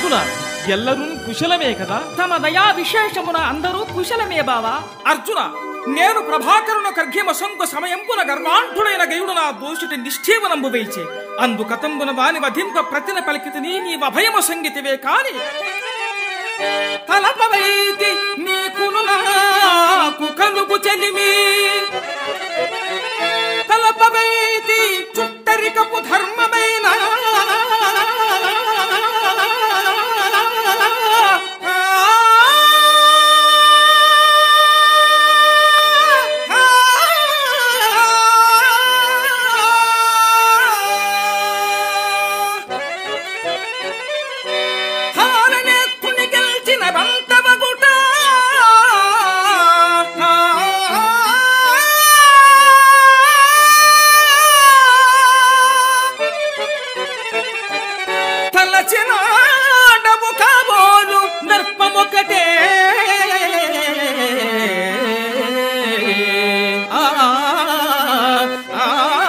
అర్జున ఎల్లరూ కుశలమే కదా తమ దయా విశేషమున అందరూ కుశలమే బావా అర్జున నేను ప్రభాకరున కర్ఘ్యమ శంకు సమయంపున గర్వాంఠుడైన గయుడు నా దోషుటి నిష్ఠీవనంబు వేయిచే అందు కతంబున వాని వధింప ప్రతిన పలికితిని నీవ భయము సంగీతివే కాని తలపవైతి నీకును నాకు కలుగు చెలిమి తలపవైతి చుట్టరికపు ధర్మమైన హారనేత్తుని గెలిచిన బంతవగుట తలచినాడము కాబోలు దర్పమొకటే ఆ ఆ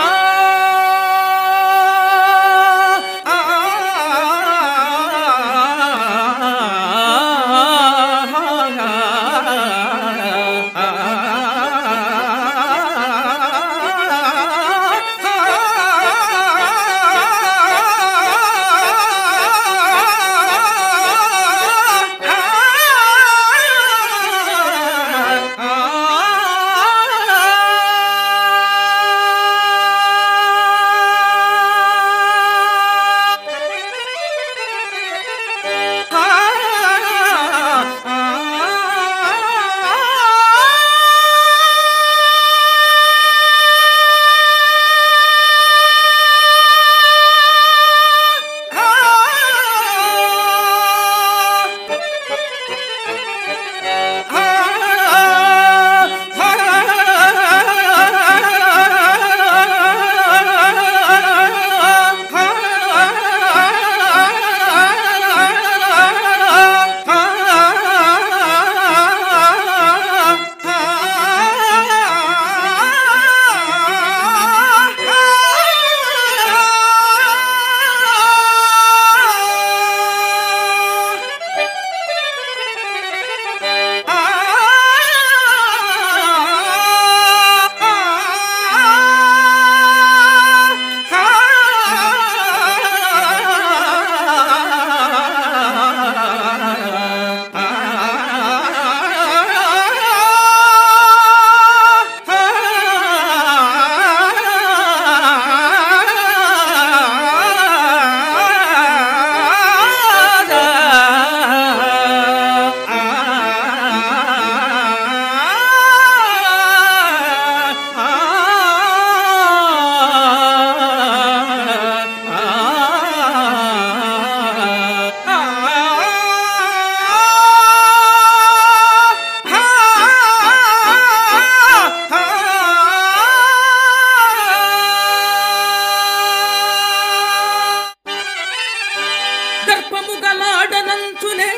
దర్పము గలాడనంచునే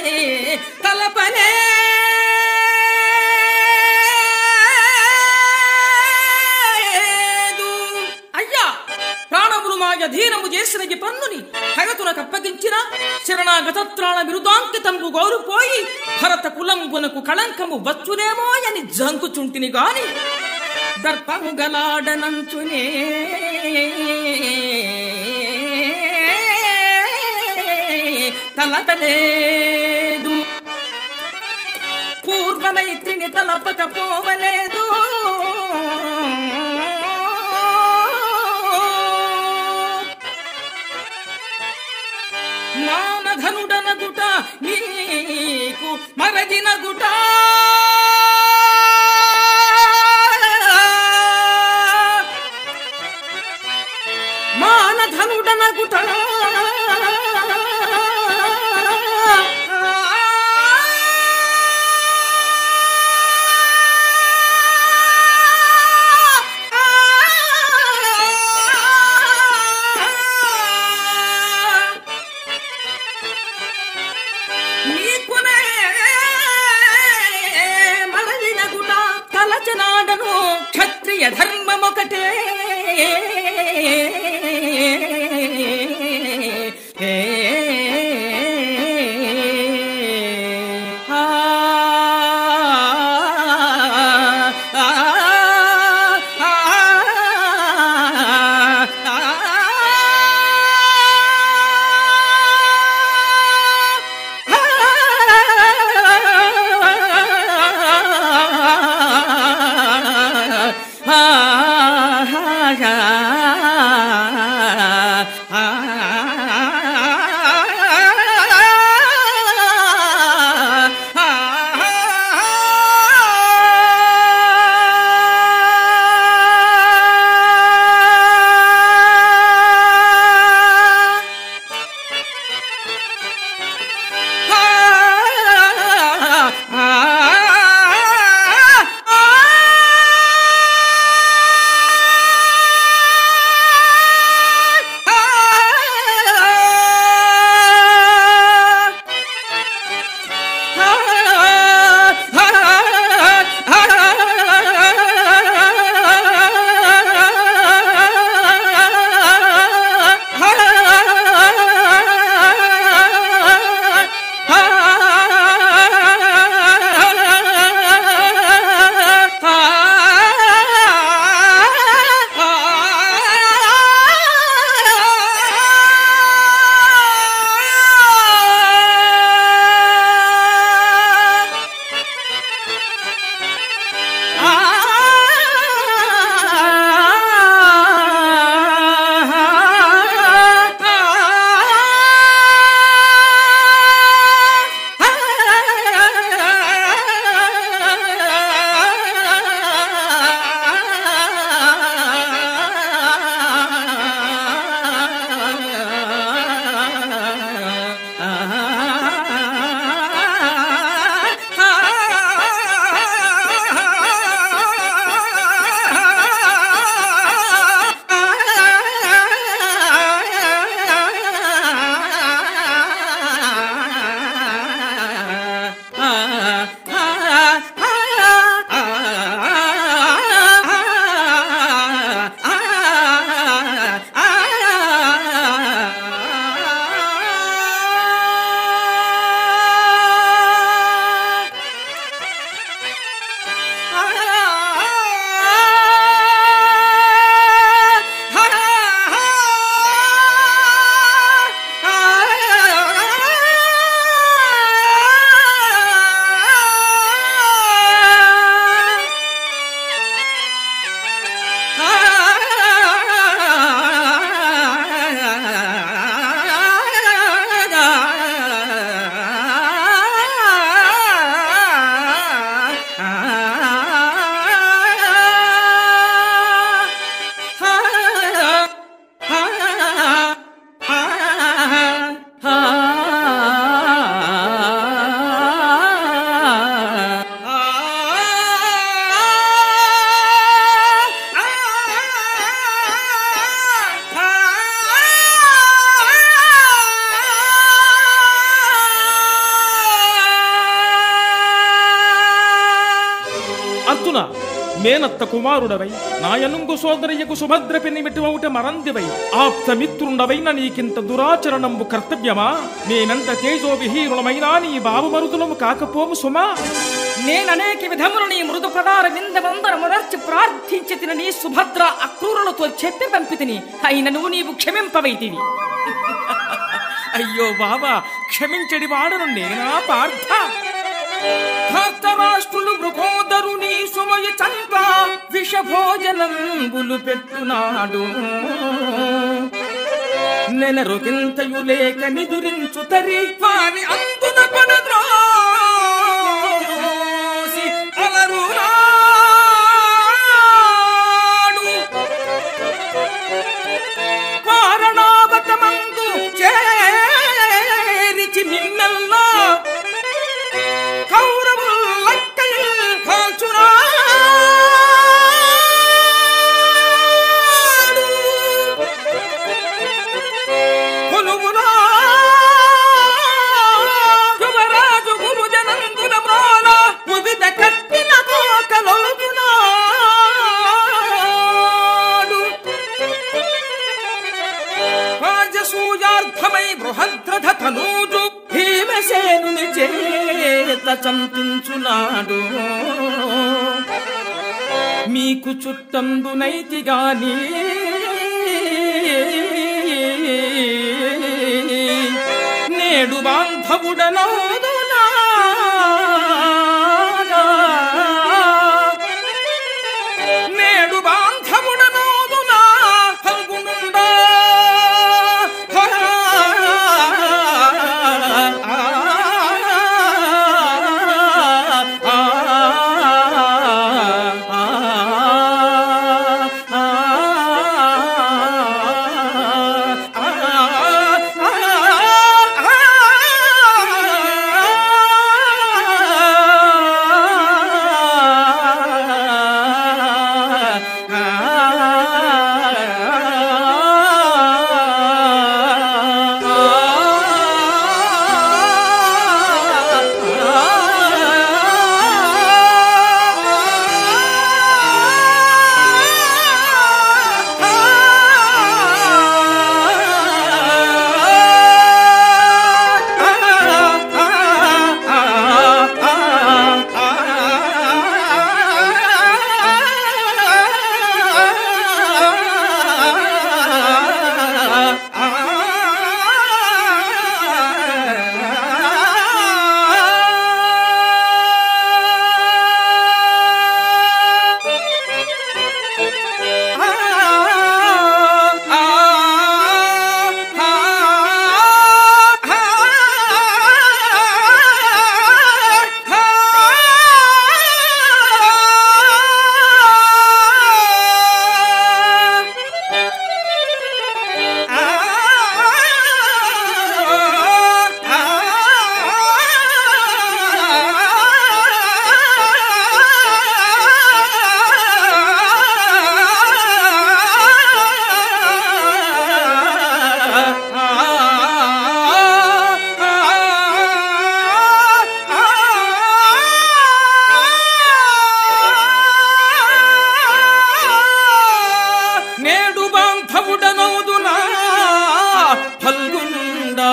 తలపనే అయ్యా ప్రాణములు మా అధీనము చేసిన ఈ పన్నుని భగతునకు అప్పగించిన శరణాగతత్రాణ విరుదాంకితంబు గౌరుపోయి భరత కులంబునకు కళంకము వచ్చునేమో అని జంకుచుంటిని గాని దర్పము గలాడనంచునే తలతలేదు పూర్వమైత్రిని తలపకపోవలేదు మానధనుడనగుట నీకు మరదినగుట మానధనుడనగుట నీకునే మరలినగుట తలచనాడను క్షత్రియ ధర్మమొకటే ఏ మేనత్త కుమారుడవై నాయనుంగు సోదరయ్యకు సుభద్ర పెనిమిటి ఒకట మరందివై ఆప్త మిత్రుండవైన నీకింత దురాచరణంబు కర్తవ్యమా మేమెంత తేజో విహీనులమైనా నీ బావమరుదులము కాకపోము సుమా నేననేక విధములు నీ మృదు ప్రదార విందమందర మొదర్చి ప్రార్థించి తిన నీ సుభద్ర అక్రూరులతో చెప్పి పంపితిని అయినను నీవు క్షమింపవైతివి అయ్యో బాబా క్షమించడి వాడను నేనా పార్థ ధర్తరాష్ట్రులు మృగోదరుని సుమయ చంప విషభోజనంబులు పెట్టునాడు నెనరుకింతయు లేక నిదురించు తరి వారి అందున పడద్రోసి అలరునాడు కారణావతమందు చేరిచి మిన్నల్లా కౌరవులక్కల్ కాల్చునాడు కొలువునా యువరాజు గురుజనందుల మ్రోల వివిధ కట్టిన కోకలొలుగునాడు రాజసూయార్థమై బృహద్రథ తనూజు భీమసేనుని చేత చంపించున్నాడు మీకు చుట్టందునైతి గాని నేడు బాంధవుడనౌదునా నేడు బాంధవుడనౌదునా ఫల్గునుండా నేడు బాంధవుడనౌదునా ఫల్గుండా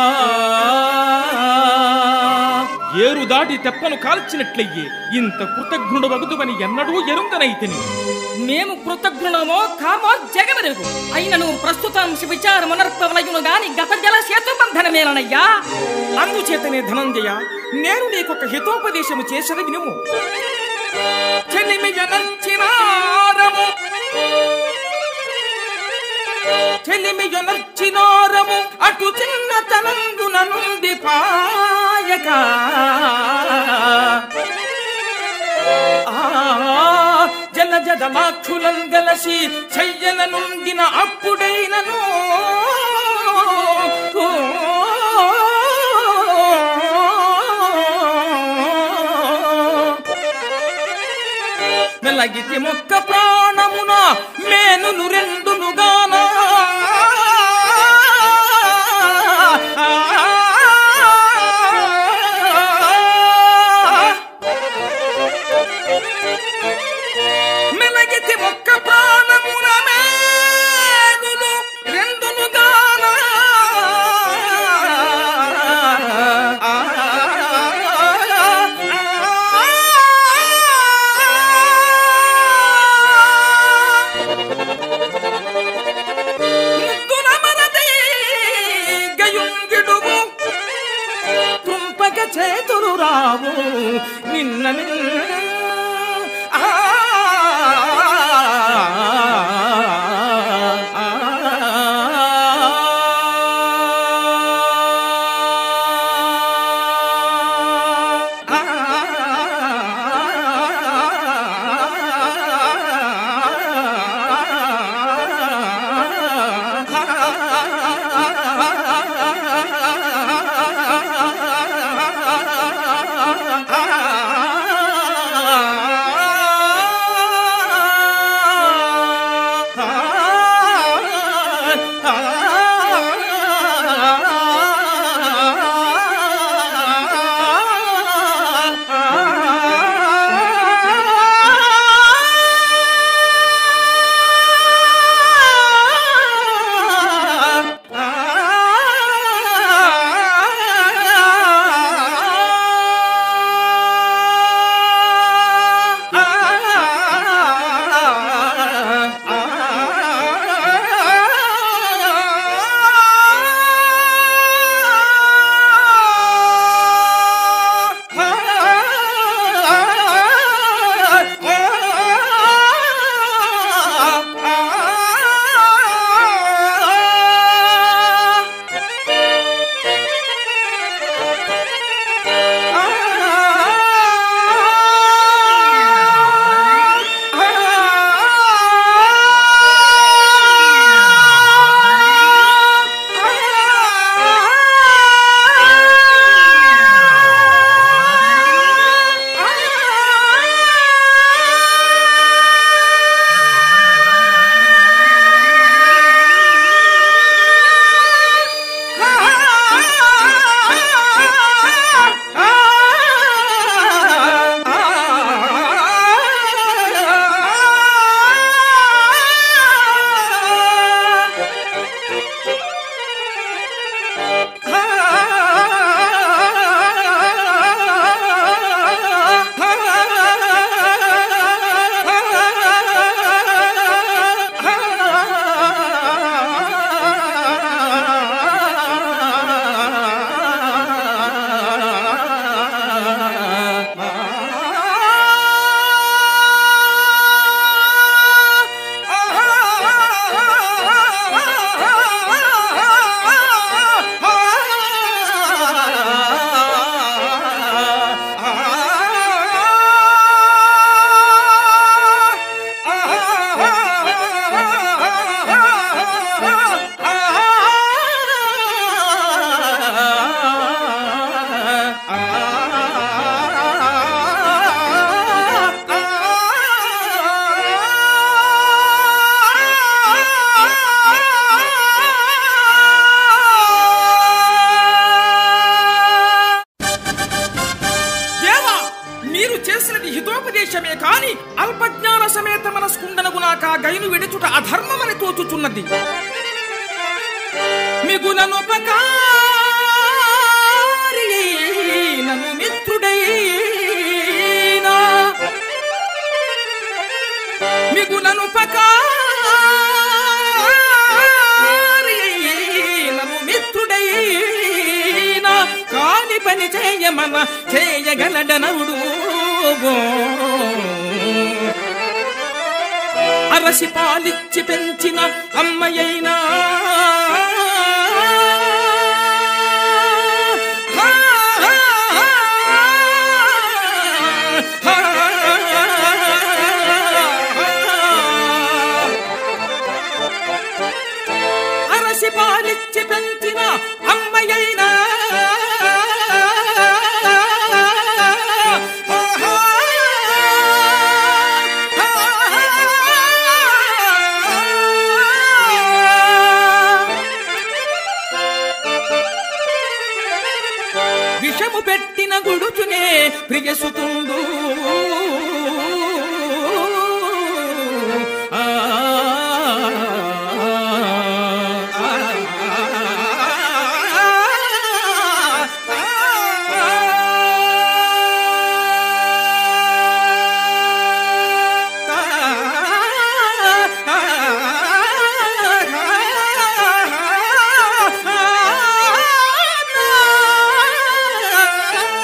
ఏరు దాటి తెప్పను కాల్చినట్లయ్యే ఇంత కృతజ్ఞుడు వగుదువని ఎన్నడూ ఎరుంగనైతిని మేము కృతజ్ఞులమో కామో జగమెరుగు అయినను ప్రస్తుతం విచారమునర్పవలయును గాని గత జల సేతు బంధనమేలనయ్యా అందుచేతనే ధనంజయ నేను నీకొక హితోపదేశము చేసిన వినుము చెలిమియనర్చినారము చెలిమియనర్చినారము అటు చిన్నతనందున నుండి పాయక ఆ జల జదమాక్షులం గలసి చెయ్యల నుండిన అప్పుడైనను మెలగితి మొక్క ప్రాణమున మేనులు రెండునుగానా పలక చేతులు రావు నిన్న ఆ దేవా మీరు చేసినది హితోపదేశమే కాని అల్పజ్ఞాన సమేత మనస్కుండనగునాక గైను విడుచుట అధర్మమని తోచుచున్నది మిగుననుపకారి నన్ను మిత్రుడైనా మిగుననుపకారి నన్ను మిత్రుడైనా కాని పని చేయమన చేయగలడనవుడు అరసి పాలిచ్చి పెంచిన అమ్మయైనా హా, హా, హా, హా. అరసి పాలిచ్చి పెంచిన అమ్మయైనా విషము పెట్టిన గుడుచునే ప్రియసుతుండు ఆ ఆ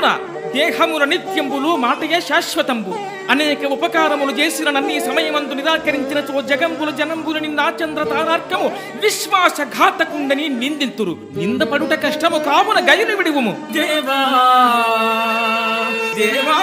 అర్జున దేహముల నిత్యంబులు మాటయే శాశ్వతంబు అనేక ఉపకారములు చేసిన నన్ని సమయమందు నిరాకరించిన చో జగంబుల జనంబుల నిన్నాచంద్ర తారార్కము విశ్వాసఘాతకుండని నిందింతురు నిందపడుట కష్టము కావున గయుని విడువుము దేవా దేవా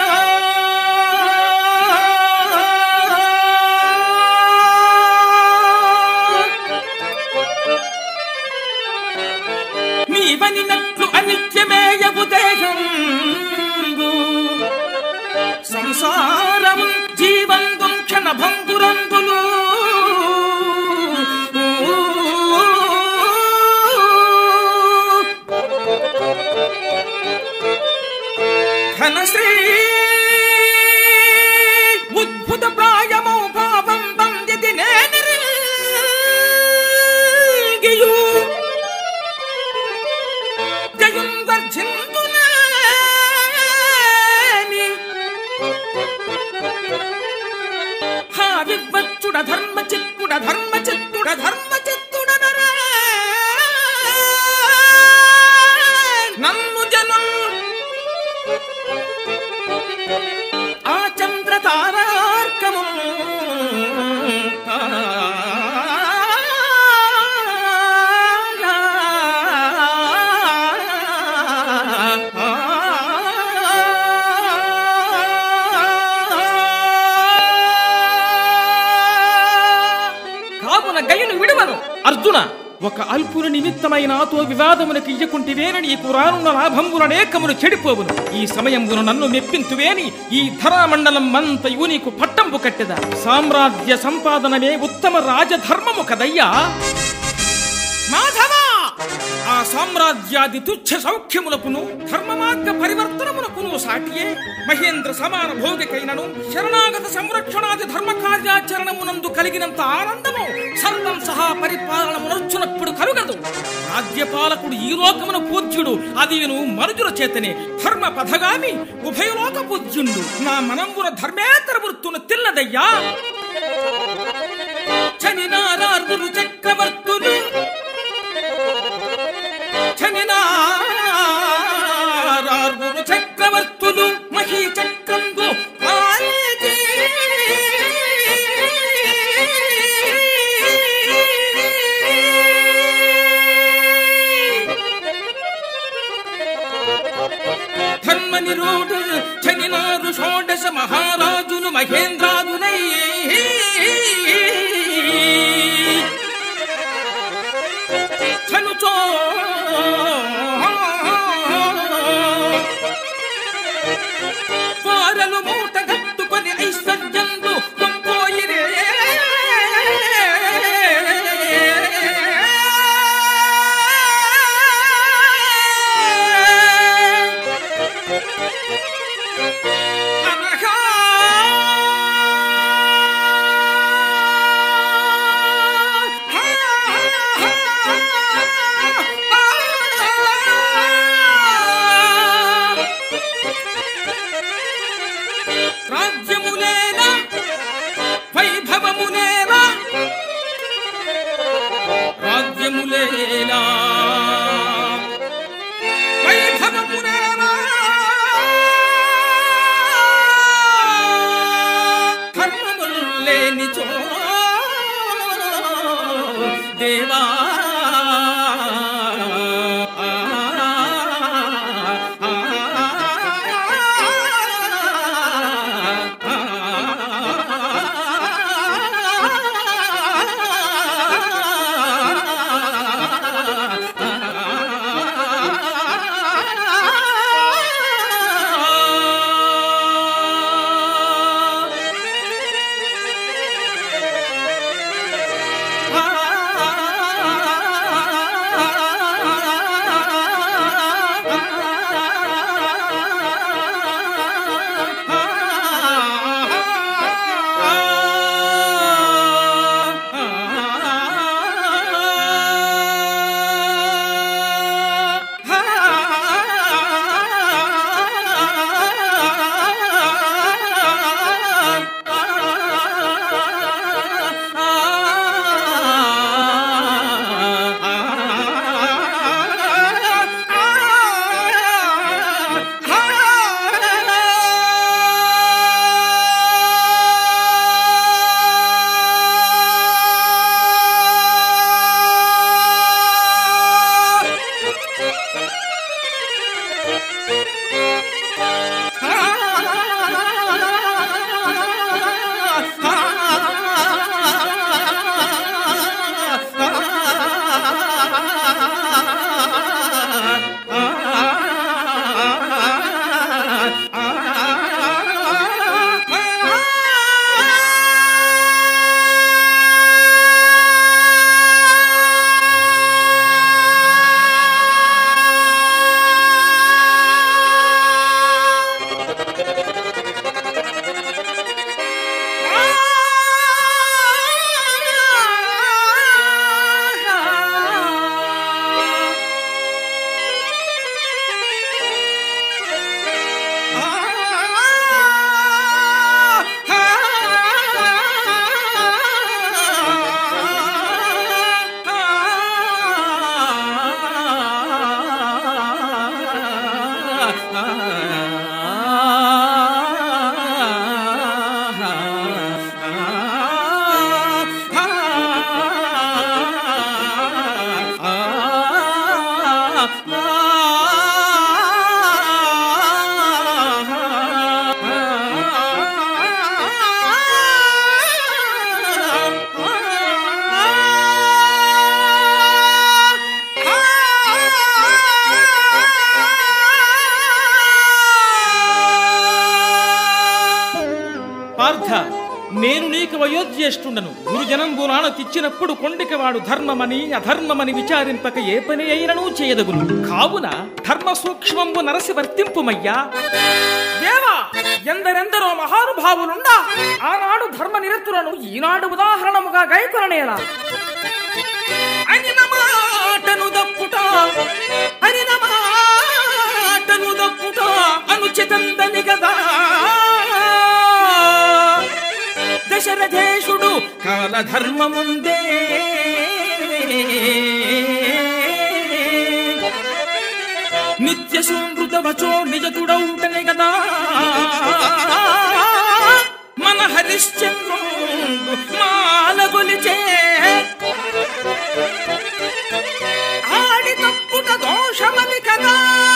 నీవనినట్లు అనిత్యమేయవు దేహంబు సంసారము జీవందు క్షణ భంగురందులు ఘనశ్రీ ఉద్భుత ప్రాయమౌ భావం బందిది నేనిరిగియు జయం వర్జింతునేని హా వివ్వచ్చుడ ధర్మ చిత్తుడ ధర్మ చిత్తుడ ధర్మ చిత్తుడ నన్ను జనం ఆ చంద్ర తారార్కము కావున గయుని విడువను అర్జున ఒక అల్పుల నిమిత్తమైన నాతో వివాదమునకు ఇయ్యకుంటివేనని నీకు రానున్న లాభంబులనేకములు చెడిపోవును ఈ సమయమున నన్ను మెప్పింతువేని ఈ ధరామండలం మంతయు నీకు పట్టంపు కట్టెద సామ్రాజ్య సంపాదనమే ఉత్తమ రాజధర్మము కదయ్యా మాధవ ఆ సామ్రాజ్యాది తుచ్చ సౌఖ్యములకును ధర్మ మార్గ పరివర్తనములకును సాటియే మహేంద్ర సమాన భోగికైనను శరణాగత సంరక్షణాది ధర్మ కార్యాచరణమునందు కలిగినంత ఆనందము సర్వం సహా పరిపాలనమునొచ్చునప్పుడు కలుగదు రాజ్యపాలకుడు ఈ లోకమున పూజ్యుడు అదియును మనుజుల చేతనే ధర్మ పథగామి ఉభయలోక పూజ్యుండు నా మనంబున ధర్మేతర వృత్తును తిల్లదయ్యా చనినారార్వులు చక్రవర్తులు చనినారార్వులు చక్రవర్తులు మహీ చక్రంబు పాలితి. ధర్మ నిరోధ చనినారు షోడశ మహారాజులు మహేంద్రాదులై చనుచో వారలు మూట కట్టుకొని ఐశ్వర్యంలో కొంపోయిరే అనగా పార్థ నేను నీకు వయోజ్యేష్ఠుండను గురుజనంబు నాన తెచ్చినప్పుడు కొండిక వాడు ధర్మమని అధర్మమని విచారింపక ఏ పని అయినను చేయదగును కావున ధర్మ సూక్ష్మంబు నరసి వర్తింపుమయ్యా దేవా ఎందరెందరో మహానుభావులుండా ఆనాడు ధర్మ నిరతులను ఈనాడు ఉదాహరణముగా గైకొననేలా అనిన మాటను దప్పుట అనిన మాటను దప్పుట అనుచితందని కదా దశరథేశుడు కాలధర్మముందే నిత్య సంవృత వచో నిజతుడౌటనే కదా మన హరిశ్చంద్రుడు మాలగొలిచే ఆడి తప్పుట దోషమని కదా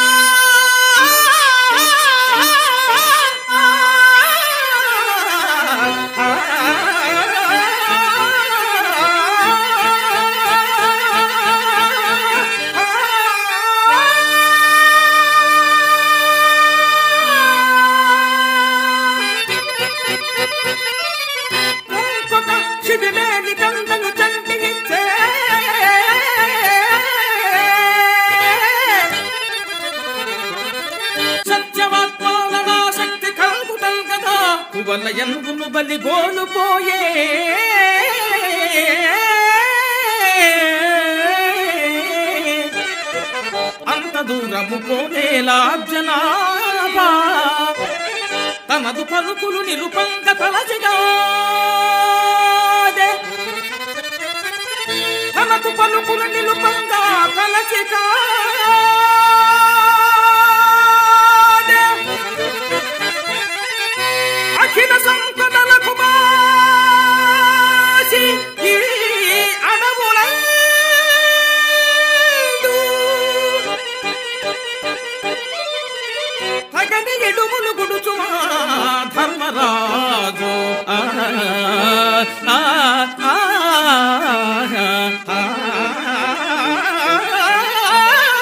ఇంకొక శిబిలేని కందను చంటినిచ్చే సత్యవాత్మాల శక్తి కలుగుతం కదా కువల ఎందును బలి గోలుపోయే అంత దూరము పోనేలా జనాభా తమదు పలుకులు నిరుపంగ తలచిగాదే తనకు పలుకులు నిలుపంగా తలచిగాదే అఖిల సంపదలకు బాసి ఈ అడవులందు తగని ఎడుములు గుడుచుమా ధర్మరాజు ఆ, ఆ, ఆ, ఆ, ఆ.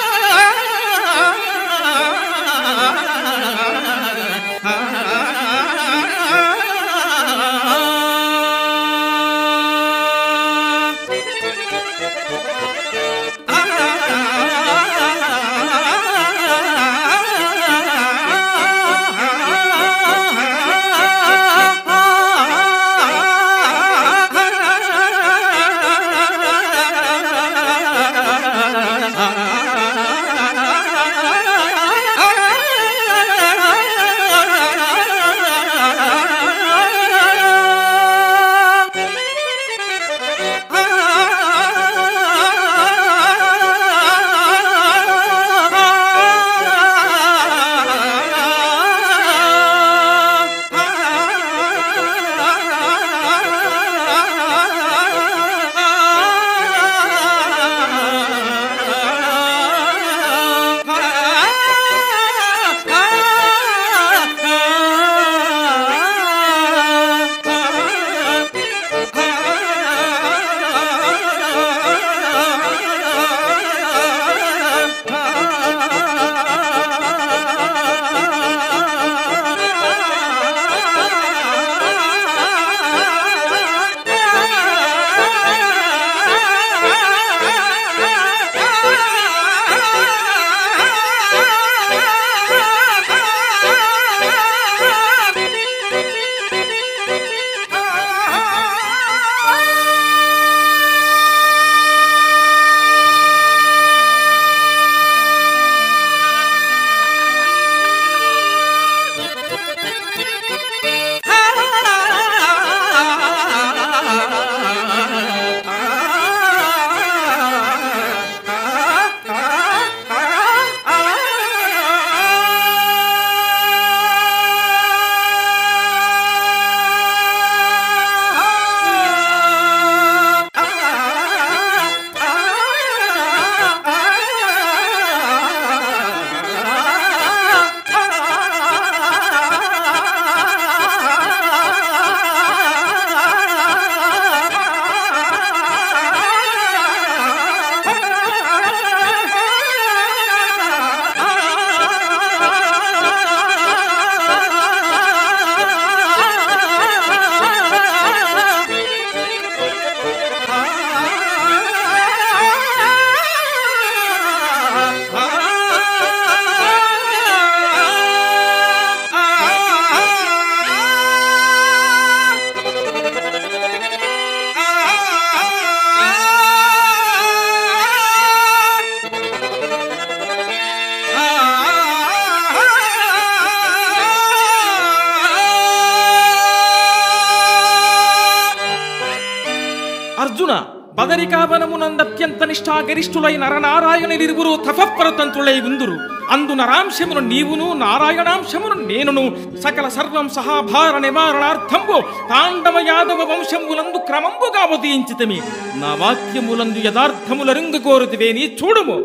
అర్జున బదరికావనమునందత్యంత నిష్ఠా గరిష్ఠులై నరనారాయణులిరువురు తపఃపరతంత్రులై ఉందురు అందు నరాంశమును నీవును నారాయణాంశమును నేనును సకల సర్వం సహాభార నివారణార్థంబు తాండవ యాదవ వంశములందు క్రమంబుగా ఉదయించితమి నా వాక్యములందు యథార్థముల కోరుతివేని చూడుము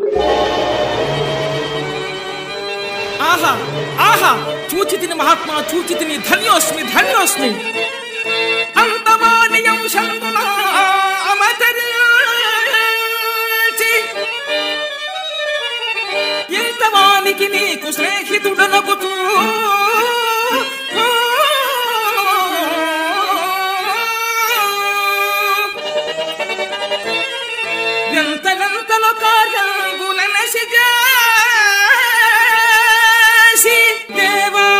ఆహా ఆహా చూచితిని మహాత్మా చూచితిని ధన్యోస్మి ధన్యోస్మి అందమానియం శంకునా అమతరించి ఇంతవానికి నీకు స్నేహితుడనగుతూ ఎంతలంతలో కార్యంగులనసి చేసి దేవా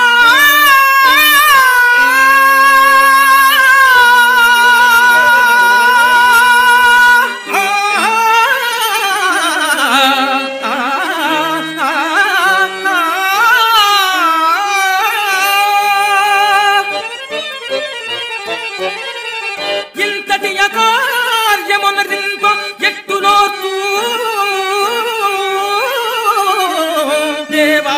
ఇంతటి అకార్యమునరింప ఎట్టులోతూ దేవా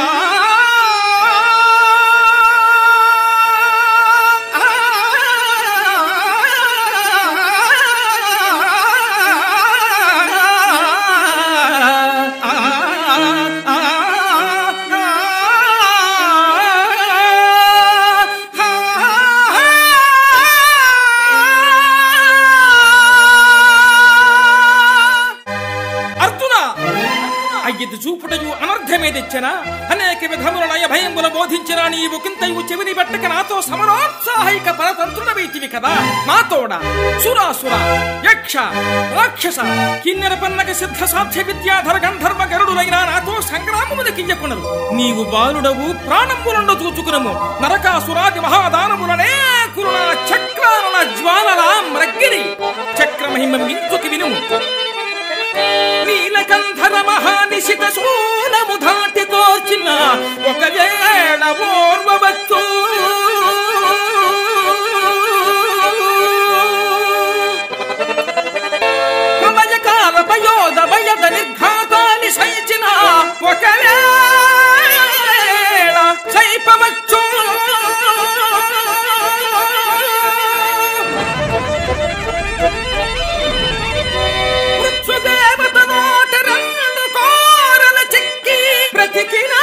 అర్జున అయ్యది చూపుటయు అనర్థమే తెచ్చనా అనేక విధముల నయ భయముల బోధించిన నీవు కింతయు చెవిని పట్టక నాతో సమరోత్సాహిక పరతంత్రుడవైతివి కదా నాతోడ సురాసుర యక్ష రాక్షస కిన్నెర పన్నగ సిద్ధ సాధ్య విద్యాధర గంధర్వ గరుడులైన నాతో సంగ్రామమున కియ్యకునరు నీవు బాలుడవు ప్రాణములను చూచుకునము నరకాసురాది మహాదానములనే కురుణ చక్రాల జ్వాలల మ్రగ్గిరి చక్రమహిమ మించుకి వినుము నీలకంధర మహానిశిత శూలము ధాటి కోర్చిన ఒకవేళ ఓర్వవచ్చు ప్రళయకాల భయోద భయద నిర్ఘాతాన్ని సైచిన ఒకవేళ సైపవచ్చు మృత్యుదేవత నోట రెండు కోరల చిక్కి బ్రతికినా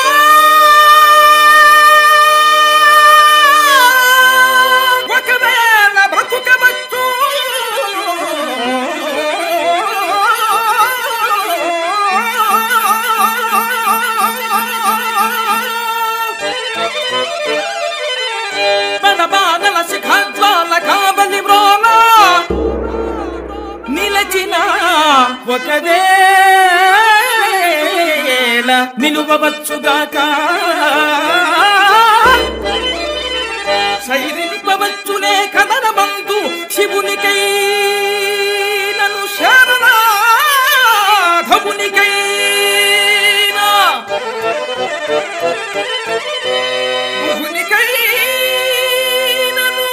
ఒకవేళ బ్రతుకవచ్చు బడబానల శిఖాజ్వాల కాబలి మ్రోలా నిలచిన ఒకవేళ నిలువవచ్చుగాక సైరింపవచ్చునే కదన బంధు శివునికై నన్ను శరణాధమునికైనా బహునికైనను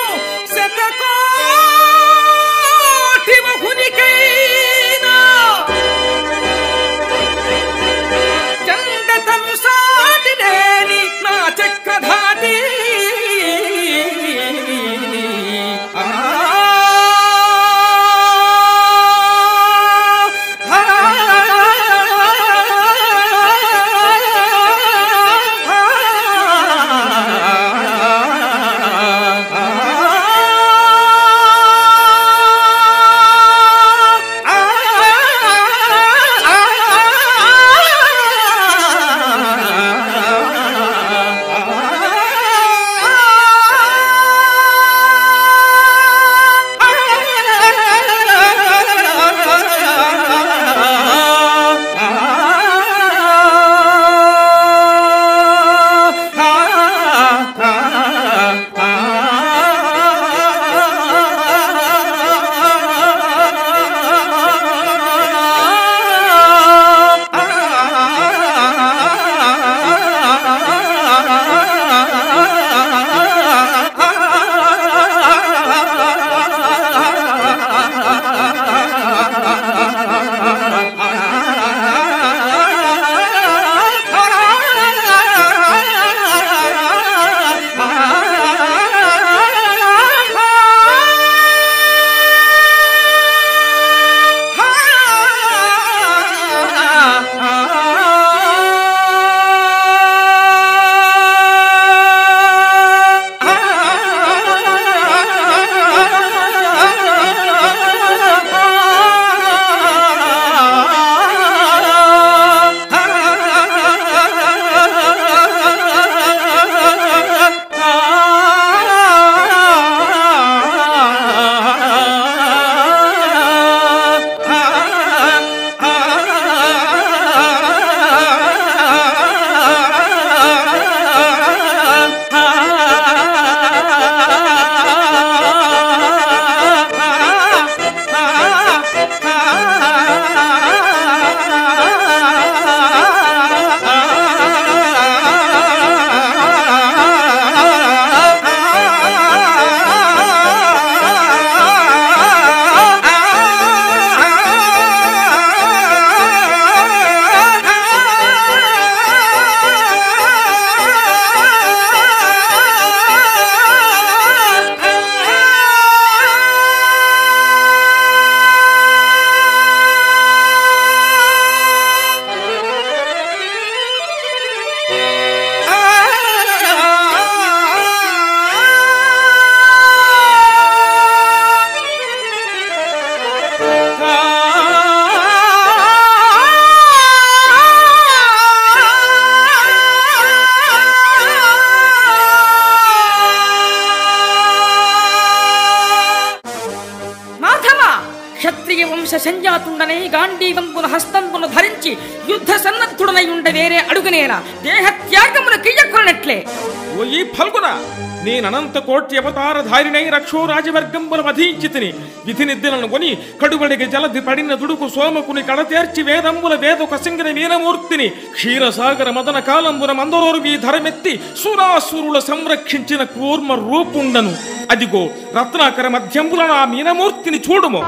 శతకోటి బహునికైనా చండతను సాటి లేని నా చక్రధాటి ఆ ఆ శేష సంజాతుండనై గాంధీవంబున హస్తంబును ధరించి యుద్ధ సన్నద్ధుడనై ఉండ వేరే అడుగునేలా దేహ త్యాగమును కియ్యకున్నట్లే ఓ ఈ ఫల్గున నేననంత కోటి అవతారధారినై రక్షో రాజవర్గంబుల వధించితిని విధి నిద్రలను కొని కడుబడికి జలధి పడిన దుడుకు సోమకుని కడతేర్చి వేదంబుల వేద కసింగిన వీరమూర్తిని క్షీరసాగర మదన కాలంబున మందరోరు ఈ ధరమెత్తి సురాసురుల సంరక్షించిన కూర్మ రూపుండను అదిగో రత్నాకర మధ్యంబుల నా మీనమూర్తిని చూడుము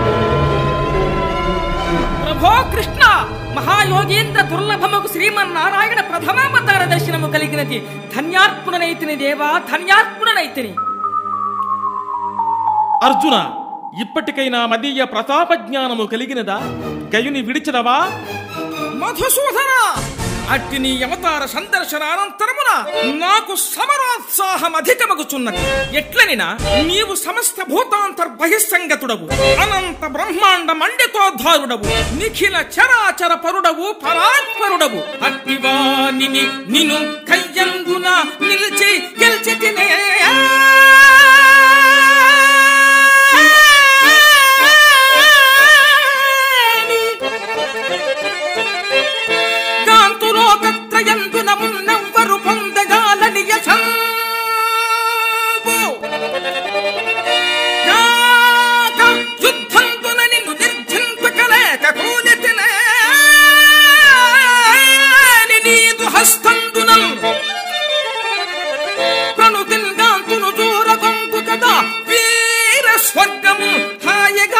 ప్రభో కృష్ణ మహాయోగేంద్ర దుర్లభముకు శ్రీమన్నారాయణ ప్రథమావతార దర్శనము కలిగినది ధన్యార్పుననైతిని దేవా ధన్యార్పుననైతిని అర్జున ఇప్పటికైనా మదీయ ప్రతాప జ్ఞానము కలిగినదా గయుని విడిచినవా మధుసూదన అట్టి నీ అవతార సందర్శన అనంతరమున నాకు సమరోత్సాహం అధికమగుచున్నది ఎట్లనినా నీవు సమస్త భూతాంతర్ బహిస్సంగతుడవు అనంత బ్రహ్మాండ మండితోద్ధారుడవు నిఖిల చరాచర పరుడవు పరాత్పరుడవు అట్టివానిని నిను కయ్యందున నిలిచి గెలిచి తినే కాంతులోకత్రయందున మున్నెవ్వరు పొందగాలని యశంబు యాక యుద్ధందున నిన్ను నిర్జింపకలేక కూలితినే నీదు హస్తందునం ప్రణుతిల్గాంతును దూరకొంకు కదా వీర స్వర్గము హాయగా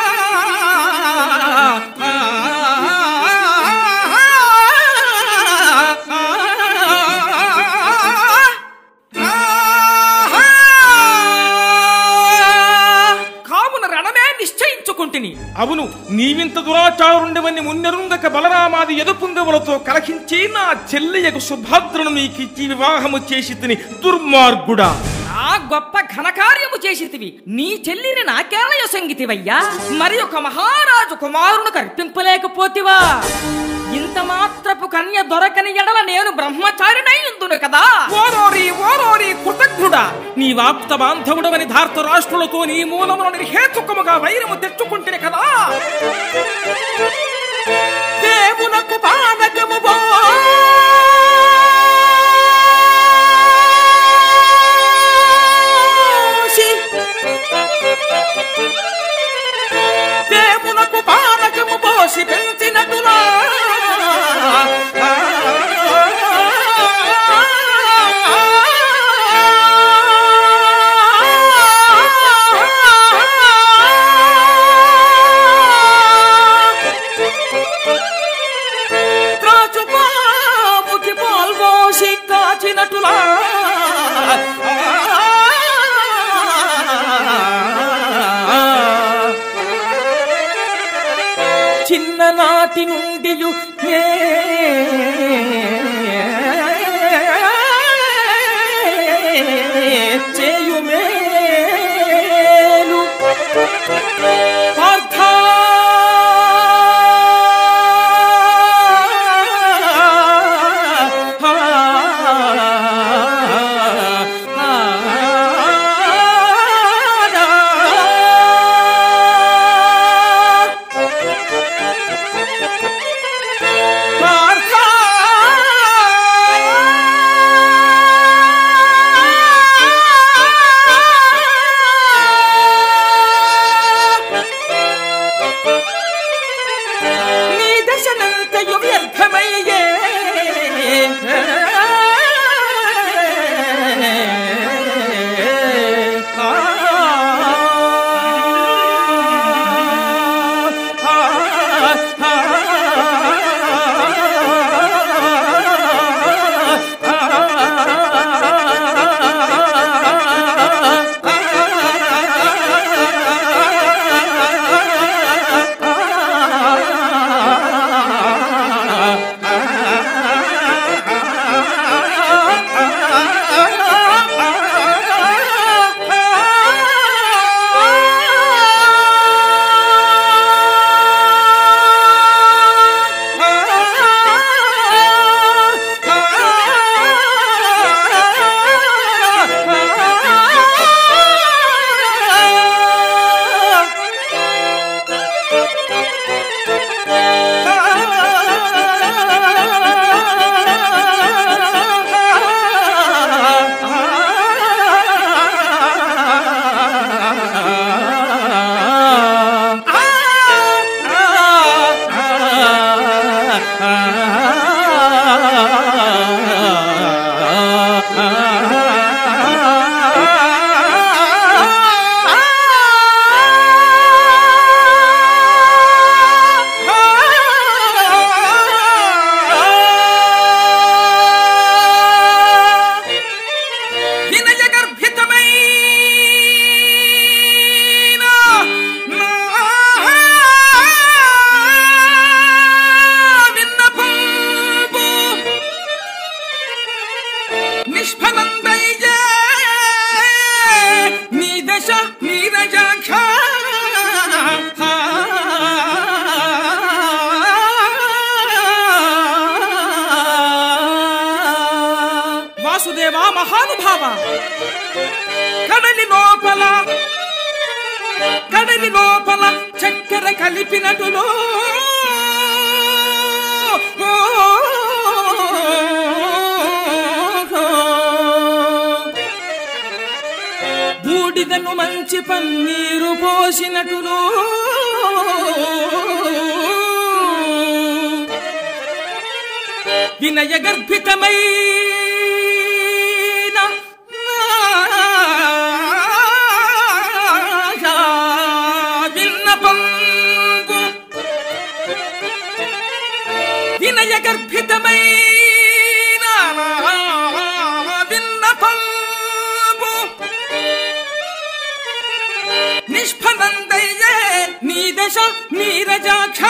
కావున రణమే నిశ్చయించుకుంటుని అవును నీవింత దురాచారుండవని మున్నెరుంగక బలరామాది ఎదుపుంగములతో కలహించి నా చెల్లెయకు సుభద్రను నీకిచ్చి వివాహము చేసి తిని దుర్మార్గుడా ఆ గొప్ప ఘనకార్యము చేసితివి నీ చెల్లిని నాకేలయ సంగితివయ్యా మరి ఒక మహారాజు కుమారుని కర్పింపలేకపోతివా ఇంత మాత్రపు కన్య దొరకని ఎడల నేను బ్రహ్మచారినై ఉందును కదా ఓరోరి ఓరోరి కృతజ్ఞుడా నీ వాప్త బాంధవుడవని ధార్త రాష్ట్రులతో నీ మూలమును నిర్హేతుకముగా వైరము తెచ్చుకుంటే కదా దేవునకు పానకము పోసి దేవునకు పానకము పోసి పెంచినటులా త్రాచుపాముకి పాల్పోసి కాచినటులా చిన్ననాటి నుండి చేయుమేలు పార్థ పార్థ వినయ గర్భితమైన నా విన్నపంబు నిష్ఫలందయ్యే నీ దశ నీరజాక్ష వాసుదేవా మహానుభావ కడలి లోపల కడలి లోపల చక్కెర కలిపినటులో బూడిదను మంచి పన్నీరు పోసినటులో వినయ గర్భితమైన విన్నపంబు వినయ గర్భితమైన విన్నపంబు నిష్ఫలందయ్యే నీ దశ నీరజాక్ష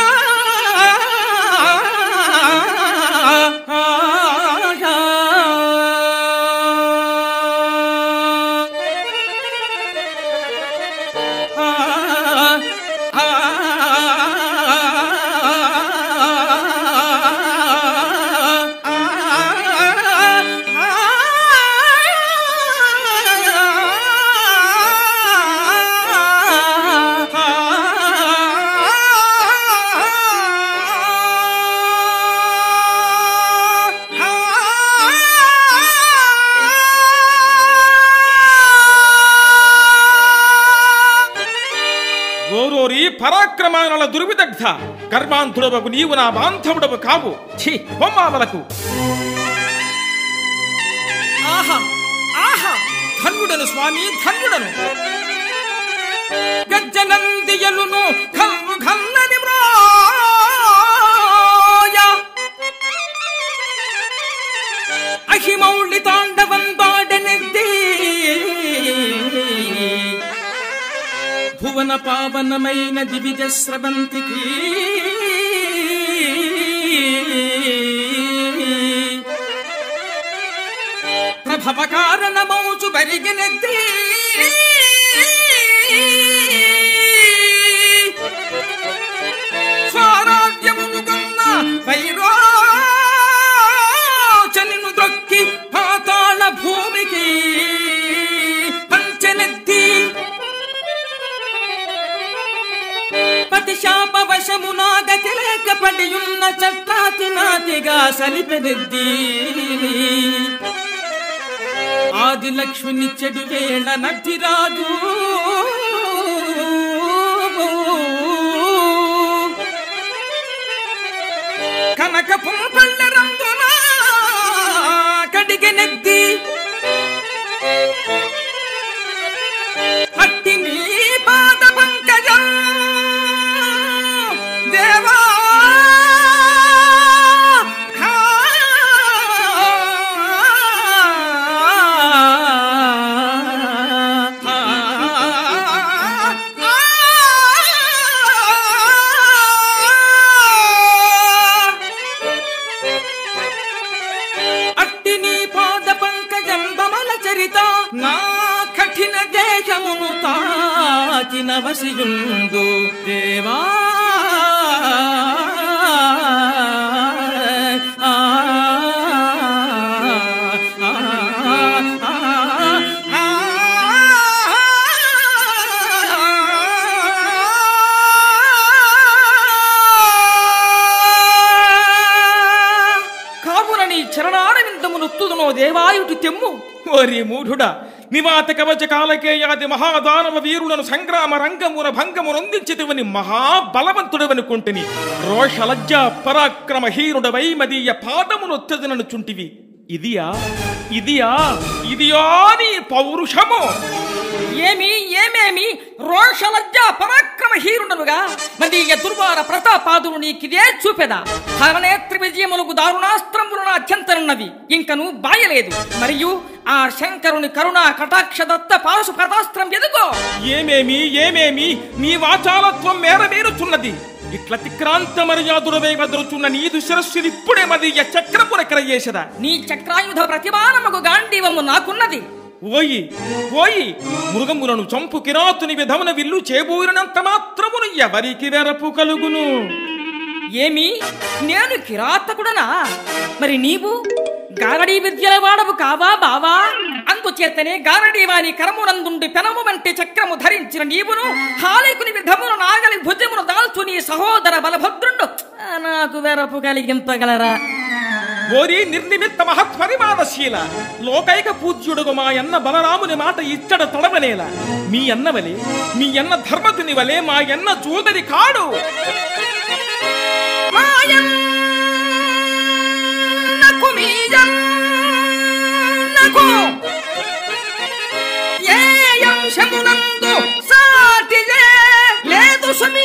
ఓరోరి పరాక్రమాల దుర్విదగ్ధ కర్మాంతుడవకు నీవు నా బాంధవుడవు కావు ఛీ బొమ్మావలకు ఆహా ఆహా ధన్యుడను స్వామి ధన్యుడను గజ్జనందియలును కల్లు కల్లని మ్రోయ అహిమౌళి తాండవం పాడనెద్ది భువన పావనమైన దివిజ స్రవంతికి ప్రభవ కారణమౌచు బరిగినెత్తి స్వరాజ్యమును కన్న వైరోచనిను ద్రొక్కి పాతాళ భూమికి పంచనెత్తి పతి శాపవశమునా గతి లేకపడియున్న చట్టాతి నాతిగా సలిపెనెద్ది ఆది లక్ష్మిని చెడు వేళ నటిరాజు కనక పుంపళ్ళ రంగున కడిగెనెత్తి అట్టి నీ పాద పంకజం దేవా అట్టి నీ పాద పంకజం బమల చరిత నా కఠిన దేశమును తాకిన వసియుందు దేవా ఆ, ఆ, ఆ, ఆ, కావున నీ చరణారవిందము నొత్తుదునో దేవాయుటి తెమ్ము ఓరి మూఢుడా నివాత కవచ కాలకేయాది మహాదానవ వీరులను సంగ్రామ రంగమున భంగమునొందించితివని మహాబలవంతుడవనుకుంటుని రోషలజ్జ పరాక్రమ హీరుడవై మదీయ పాదమునొత్తదినను చుంటివి ఇదియా ఇదియా ఇదియా నీ పౌరుషము ఏమి ఏమేమి రోషలజ్జ పరాక్రమ హీరుడనుగా మరి ఈ దుర్వార ప్రతాపాదులు నీకిదే చూపెదా హరనేత్ర విజయములకు దారుణాస్త్రములు నా అత్యంతనున్నవి ఇంకను బాయలేదు మరియు ఆ శంకరుని కరుణా కటాక్ష దత్త పారసు కథాస్త్రం ఎదుగో ఏమేమి ఏమేమి నీ వాచాలత్వం మేర మేరుచున్నది ఇట్ల తిక్రాంత మర్యాదుడవై వదరుచున్న నీదు శిరస్సుని ఇప్పుడే మదీయ చక్రపురకర చేసదా నీ చక్రాయుధ ప్రతిమానముకు గాంధీవము నాకున్నది ఓయి ఓయి మృగములను చంపు కిరాతుని విధమున విల్లు చేబూరినంత మాత్రమును ఎవరికి వెరపు కలుగును ఏమి నేను కిరాతకుడనా మరి నీవు గారడీ విద్యల వాడవు కావా బావా అందుచేతనే గారడీ వాని కరమునందుండి పెనము వంటి చక్రము ధరించిన నీవును హాలికుని విధమును నాగలి భుజమును దాల్చు నీ సహోదర బలభద్రుండు ఆ, నాకు వెరపు కలిగింపగలరా ఓరి నిర్నిమిత్త మహత్పరిమాణశీల లోకైక పూజ్యుడుగు మా అన్న బలరాముని మాట ఇచ్చడ తడవనేల మీ అన్న వలే మీ అన్న ధర్మతుని వలే మా అన్న చూదరి కాడు మాయన్నకు మీయన్నకు ఏ అంశమునందు సాటిలే లేదు సుమీ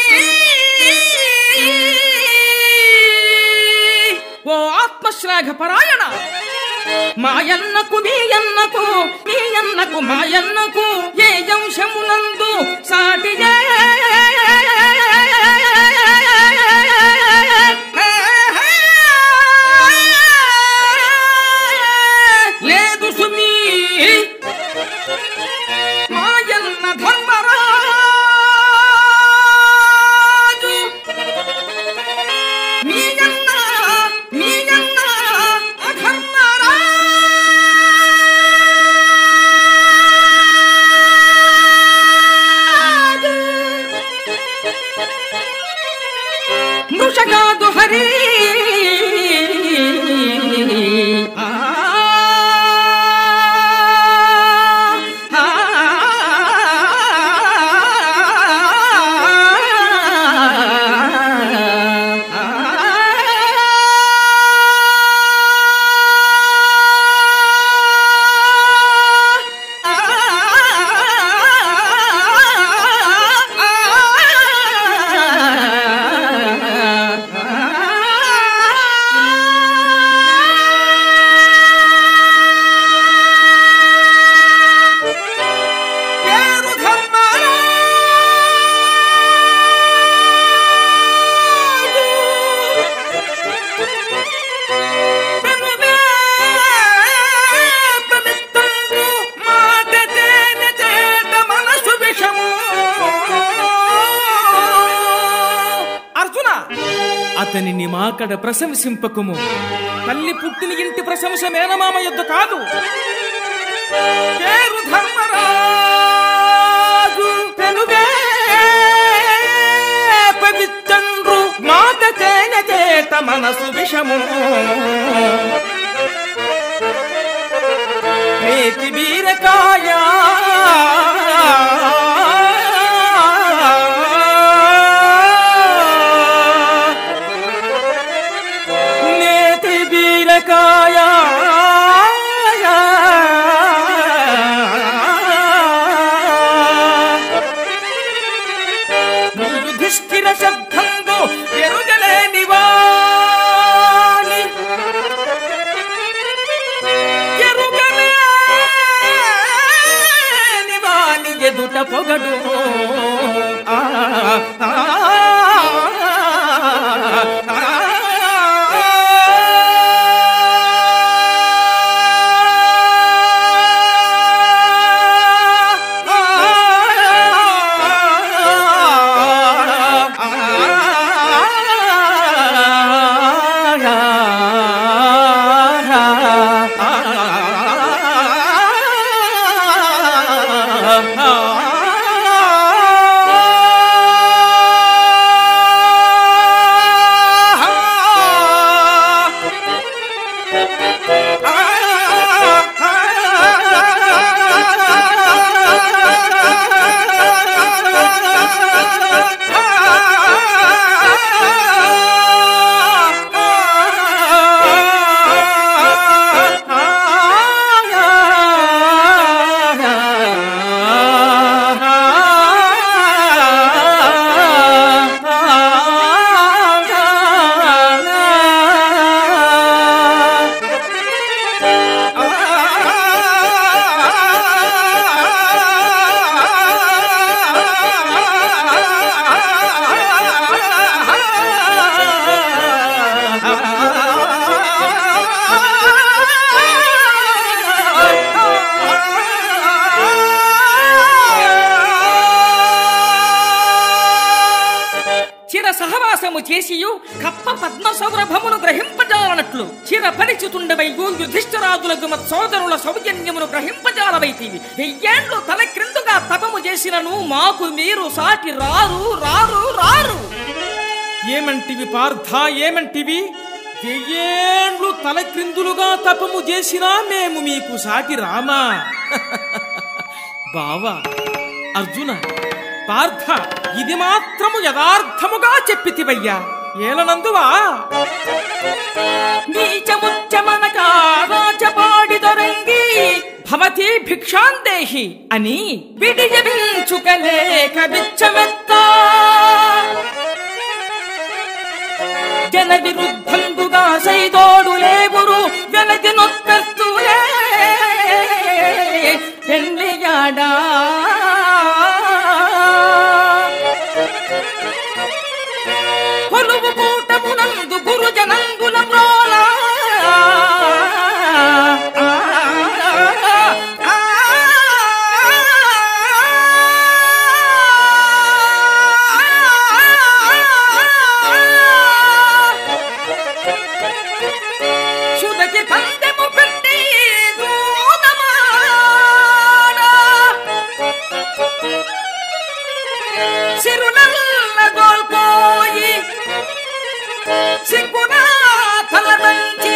ఓ ఆత్మశ్లాఘ పరాయణ మాయన్నకు మీయన్నకు మీయన్నకు మాయన్నకు ఏ అంశమునందు సాటి లేదు సుమీ మాయన్న ధర్మరాజు మీయన్న మీయన్న అధర్మరాజు మృషగాదు హరి ఆ ఆ పేరు అర్జున అతనిని మాకడ ప్రశంసింపకుము తల్లి పుట్టిన ఇంటి ప్రశంస మేనమామ యొద్ద కాదు పేరు ధర్మరాజు పెనుగే పవిత్రండ్రు మాట తేన చేత మనసు విషము నేతి బీరకాయ నేతి బీరకాయ యుధిష్ఠిర శబ్దంలో ఎరుగలేని వాని ఎరుగలేని వాని ఎదుట పొగడు ఆ, ఆ, ఆ తపము చేసియు కప్ప పద్మ సౌరభమును గ్రహింపజాలనట్లు చిర పరిచితుండవయ్యు యుధిష్ఠరాజులకు మత్ సోదరుల సౌజన్యమును గ్రహింపజాలవైతివి వెయ్యేండ్లు తల క్రిందుగా తపము చేసినను మాకు మీరు సాటి రారు రారు రారు ఏమంటివి పార్థ ఏమంటివి వెయ్యేండ్లు తలక్రిందులుగా తపము చేసినా మేము మీకు సాటి రామా బావా అర్జున పార్థ ఇది మాత్రము యథార్థముగా చెప్పితివయ్యా ఏలనందువా నీచముచ్చమనక రాజపాడిదొరంగి భవతి భిక్షాందేహి అని విడియవించుకలేక బిచ్చమెత్త జన విరుద్ధంబుగా సైదోడు లేవురు వెనది నొక్కర్తులే పెళ్ళియాడా కొలువు కూటమునందు గురుజనందుల మ్రోల సుదకి పందెము పెట్టి దూనమాడా సిరునల్ల గోల్పోయి సిగ్గునా తలవంచి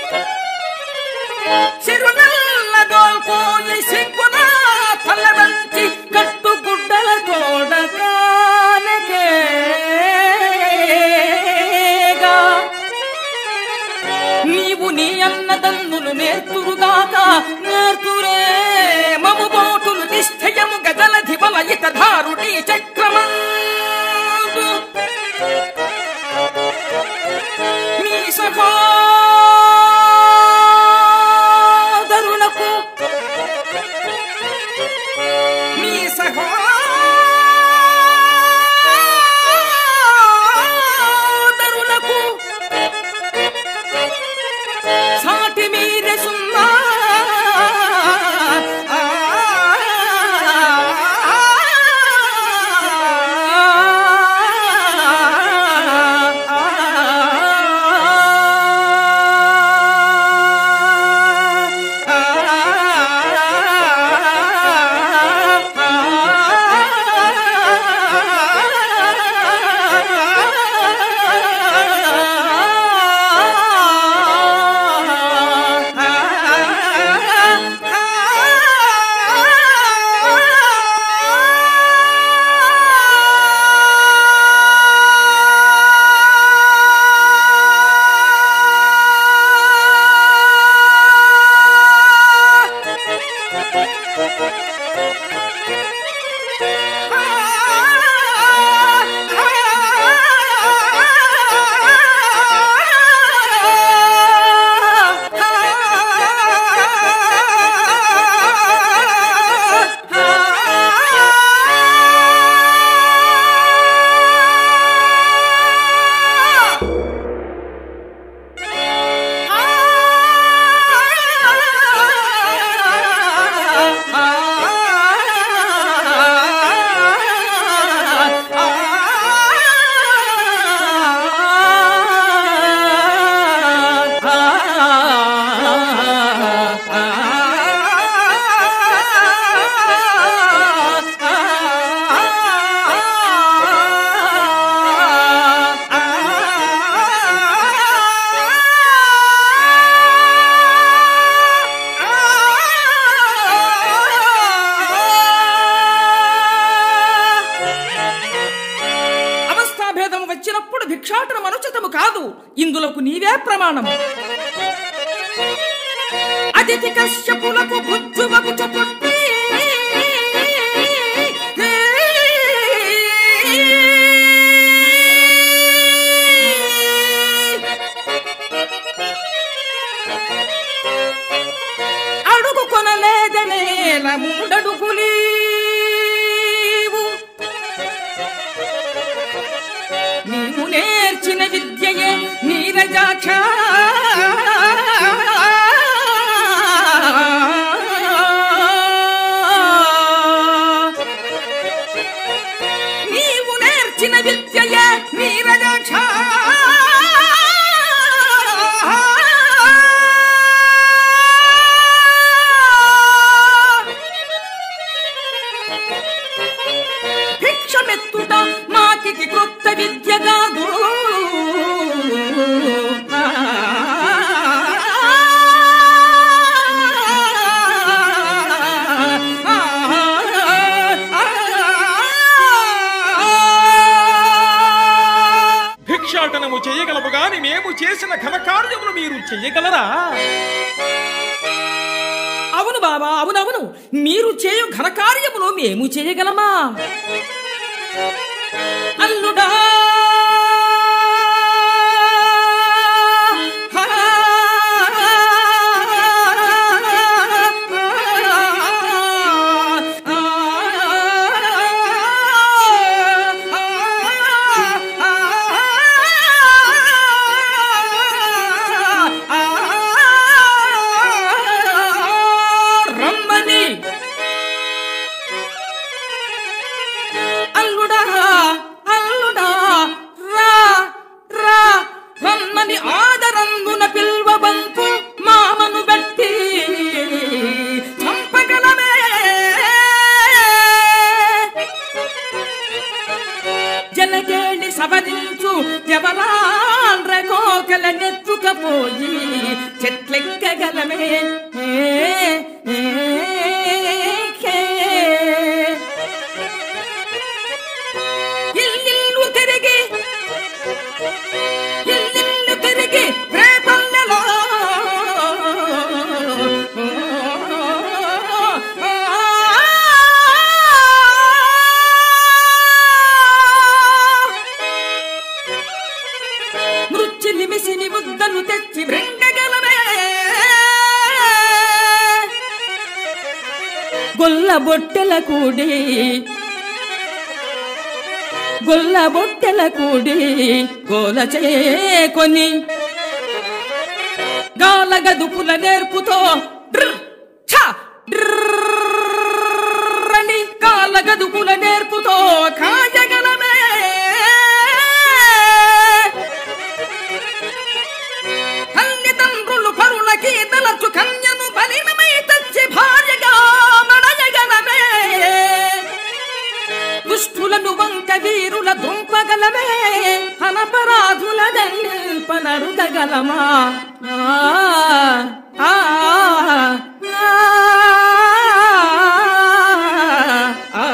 సిరునల్ల గోల్పోయి సిగ్గునా తలవంచి కట్టుగుడ్డల తోడకానకేగా నీవు నీ అన్నదన్నులు నేర్తురుగాక నేర్తురే మము బోటులు నిశ్చయము గజల ధిబల ఇత ధారుడి చక్రమందు మీ సహోదరులకు మీ సహోదరులకు సాటి మీరే సున్నా అవస్థాభేదం వచ్చినప్పుడు భిక్షాటనం అనుచితము కాదు ఇందులకు నీవే ప్రమాణము అతిథి కశ్యపులకు బుద్ధువకు పుట్టి అడుగు కొనలేదనేల మూడడుగులీవు నీవు నేర్చిన విద్యయే నీరజాక్ష నీవు నేర్చిన విద్యయే నీరజాక్ష చేసిన ఘనకార్యములు మీరు చెయ్యగలరా అవును బాబా అవునవును మీరు చేయు ఘనకార్యములు మేము చేయగలమా అల్లుడా రమ్మని అల్లుడా అల్లుడా రా రా రమ్మని ఆదరందున పిల్వబంపు మామను బట్టి చంపగలమే జనగేడి సవరించు జవరాండ్ర కోకల నెత్తుకపోయి చెట్లెక్కగలమే ఏ, ఏ, ఏ. ఇల్లిల్లు తిరిగి ఇల్లిల్లు తిరిగి రేపల్లెలో మృత్యు నిమిసిని ముద్దలు తెచ్చి మృంగగలమే గొల్ల బొట్టెల కూడి గొల్ల బొట్టెల కూడి గోల చేకొని గాల గదుపుల నేర్పుతో డ్ర్, ఛ, డ్ర్ అని గాల గదుపుల నేర్పుతో కాయగలమే తల్లిదండ్రులు పరులకి తలచు కన్యను బలినమై తెచ్చి భార్యగా మడయగలమే దుష్టులను వంక వీరుల దుంపగలమే అనపరాధుల దంపనరుదగలమా ఆ, ఆ, ఆ, ఆ,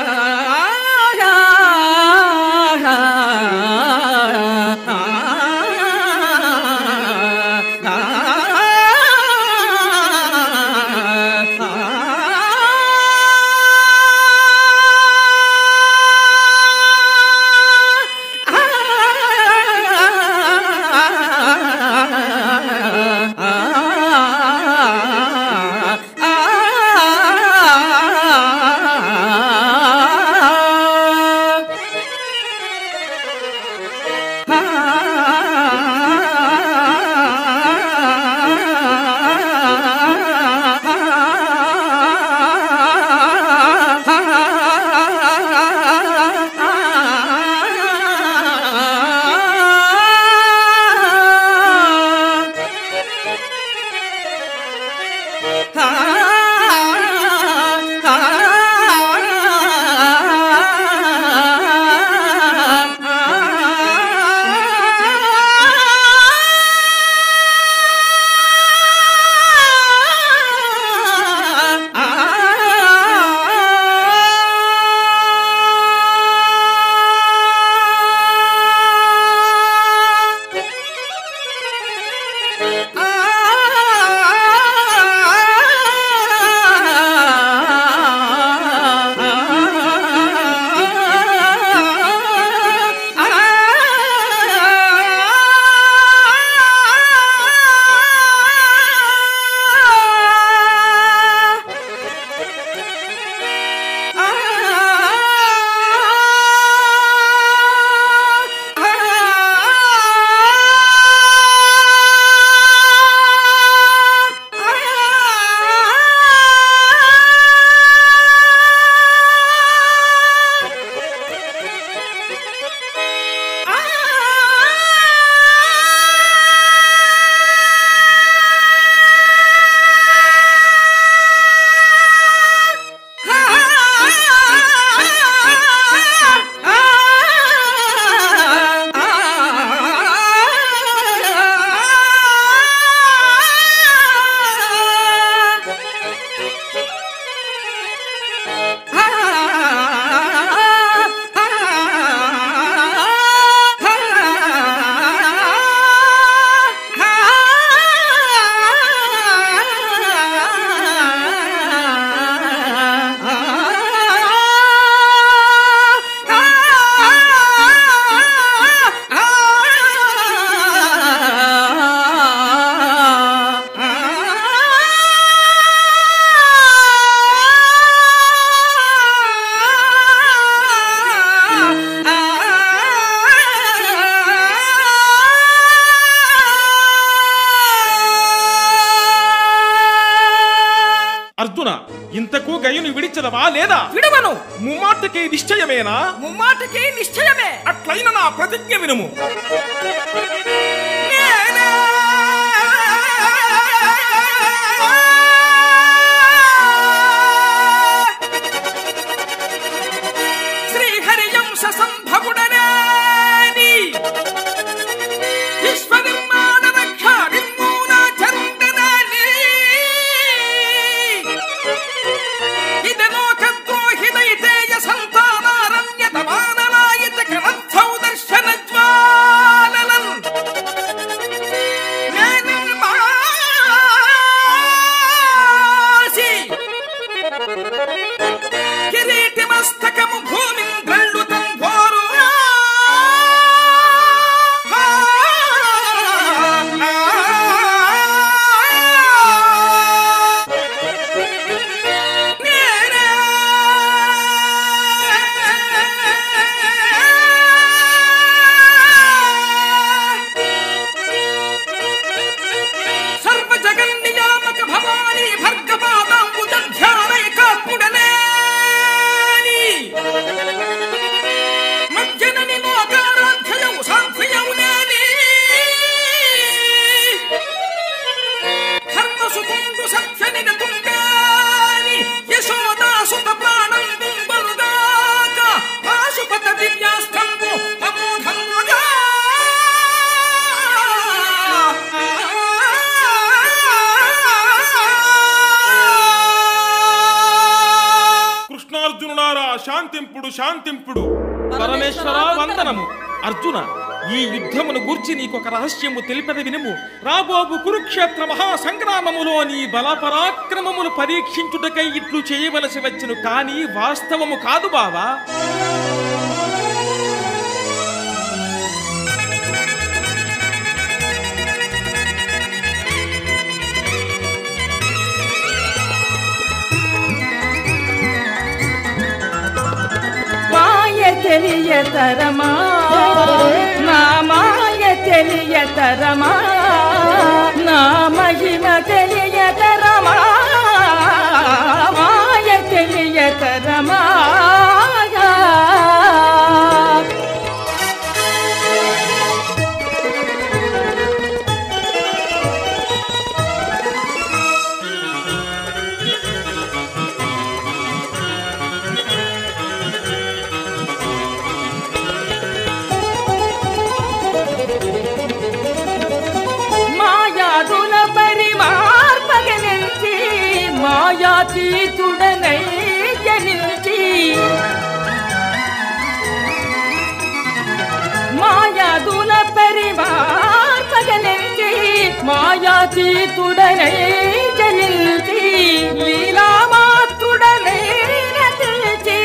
అర్జున ఇంతకు గయుని విడిచదవా లేదా విడవను ముమ్మాటకి నిశ్చయమేనా ముమ్మాటికి నిశ్చయమే అట్లైన నా ప్రతిజ్ఞ వినుము శ్రీహరియంశ సంభవుడనాని విశ్వనిర్మాణ రక్షా నిర్మూలాచరుండనాని ఇది లోకద్రోహిదైతేయ సంతానారణ్యత మానలాయిత కనత్సౌ దర్శన జ్వాలలన్ నేనిర్మాసి కిరీటి మస్తకము భూమి గళ్ళు తంభోరు సర్వ జగన్నియామక భవాని భర్గపాదాంబుజ ధ్యానైకాత్ముడనేని మజ్జనని లోకారాధ్యయౌ సాధ్యయౌ నేని ధర్మసుకుండు సత్యనిన తుంగాని యశోదాసుత ప్రాణం బలుదాక పాశుపత దివ్యాస్తంబు అమోఘముగా కృష్ణార్జునులారా శాంతింపుడు శాంతింపుడు పరమేశ్వర వందనము అర్జున ఈ యుద్ధమును గూర్చి నీకొక రహస్యము తెలిపద వినుము రాబోబు కురుక్షేత్ర మహాసంగ్రామములో నీ బలపరాక్రమములు పరీక్షించుటకై ఇట్లు చేయవలసి వచ్చును కానీ వాస్తవము కాదు బావా మాయ తెలియతరమా నా మాయ తెలియతరమా నా మహిమ తెలియతరమా మాయ తెలియతరమా మాయాదుల పరిమార్పగనించి మాయాతీతుడనై జనించి మాయాదుల పరిమార్పగనించి మాయాతీతుడనై జనించి లీలామాత్రుడనై నటించి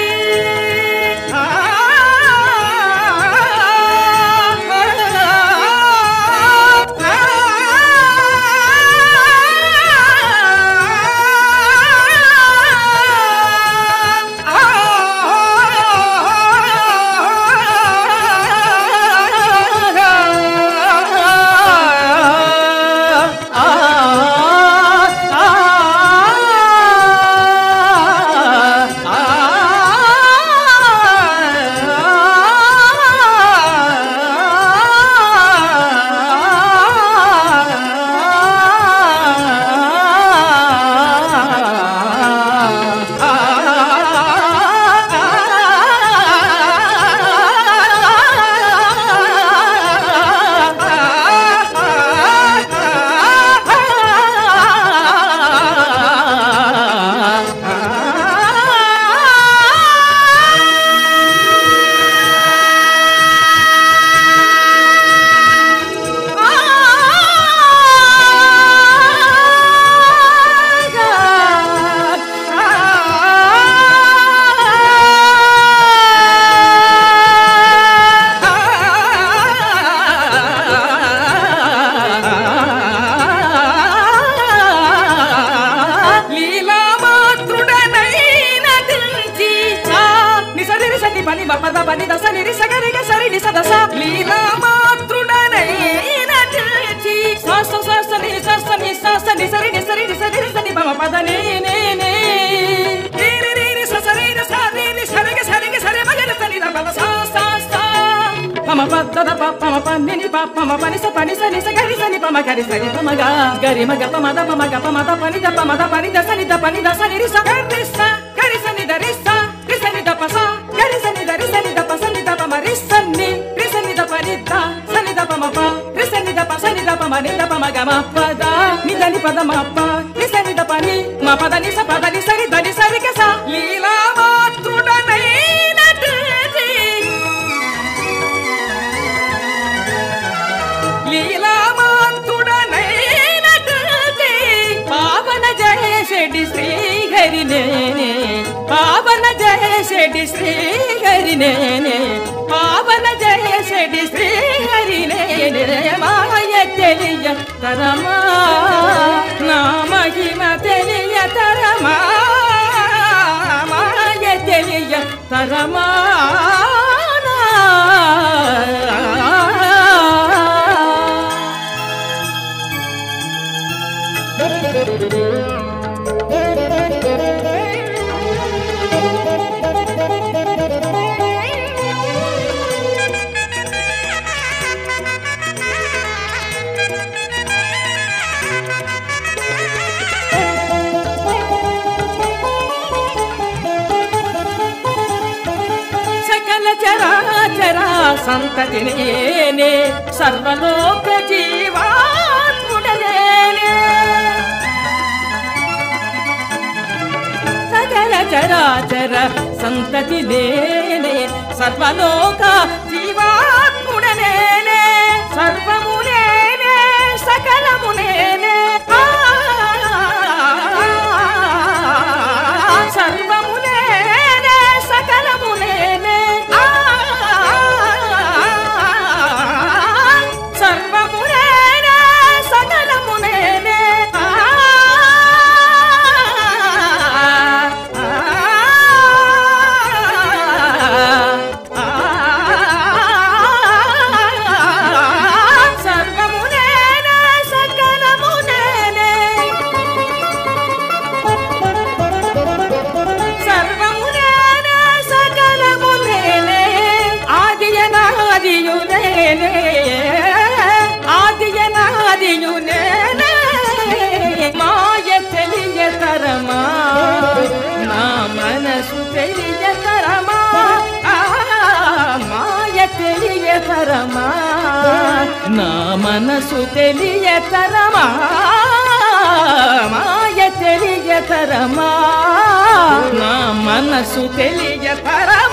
లీలామాత్రుడనైన దించి చా నిసరి నిసని పని బపద పని దస నిరి సగరి గసరి నిస దస లీలామాత్రుడనైన దించి సాస సాస ని సాస ని సాస నిసరి నిసరి నిసరి నిసని బమ పద నే నే నే పన్ని ని పప్ప మ పని స పని స ని స గరి స ని ప మ గరి స ని ప మ గ గరి మ గ ప మ ద ప మ గ ప మ ద ప ని ద ప మ ద ప ని ద స ని ద ప ని ద స ని రి స గరి స గరి స ని ద రి స రి స ని ద ప స గరి స ని ద రి స ని ద ప స ని ద ప మ రి స ని రి స ని ద ప ని ద స ని ద ప మ ప రి స ని ద ప స ని ద ప మ ని ద ప మ గ మ ప ద ని ద ని ప ద మ ప రి స ని ద ప ని మ ప ద ని స ప ద ని స రి ద ని స రి గ స లీలా మాతృడనైనటువంటి లీలామాతుడనైనటువంటి పావన జయశెడ్డి శ్రీహరి నేనే పావన జయశెడ్డి శ్రీహరి నేనే పావన జయశెడ్డి శ్రీహరి నేనే మాయ తెలియ తరమా నా మహిమ తెలియ తరమా మాయ తెలియ తరమా సకల చరాచరా సంతతి నేనే సర్వలోక జీవాత్ముడనేనే సకల చరాచర సంతతి నేనే సర్వలోక జీవాత్ముడనేనే సర్వము నేనే సకలము నేనే ఆ, సర్వము నేనే సకలము నేనే ఆ, సర్వము నేనే సకలము నేనే ఆ, సర్వము నేనే సకలము నేనే సర్వము నేనే సకలము నేనే ఆదియనాదియు నేనే ఆదియనాదియు నేనే మాయ తెలియతరమా నా మనసు తెలియతరమా ఆ, మాయ తెలియతరమా నా మనసు తెలియతరమా మాయ తెలియతరమా నా మనసు తెలియతరమా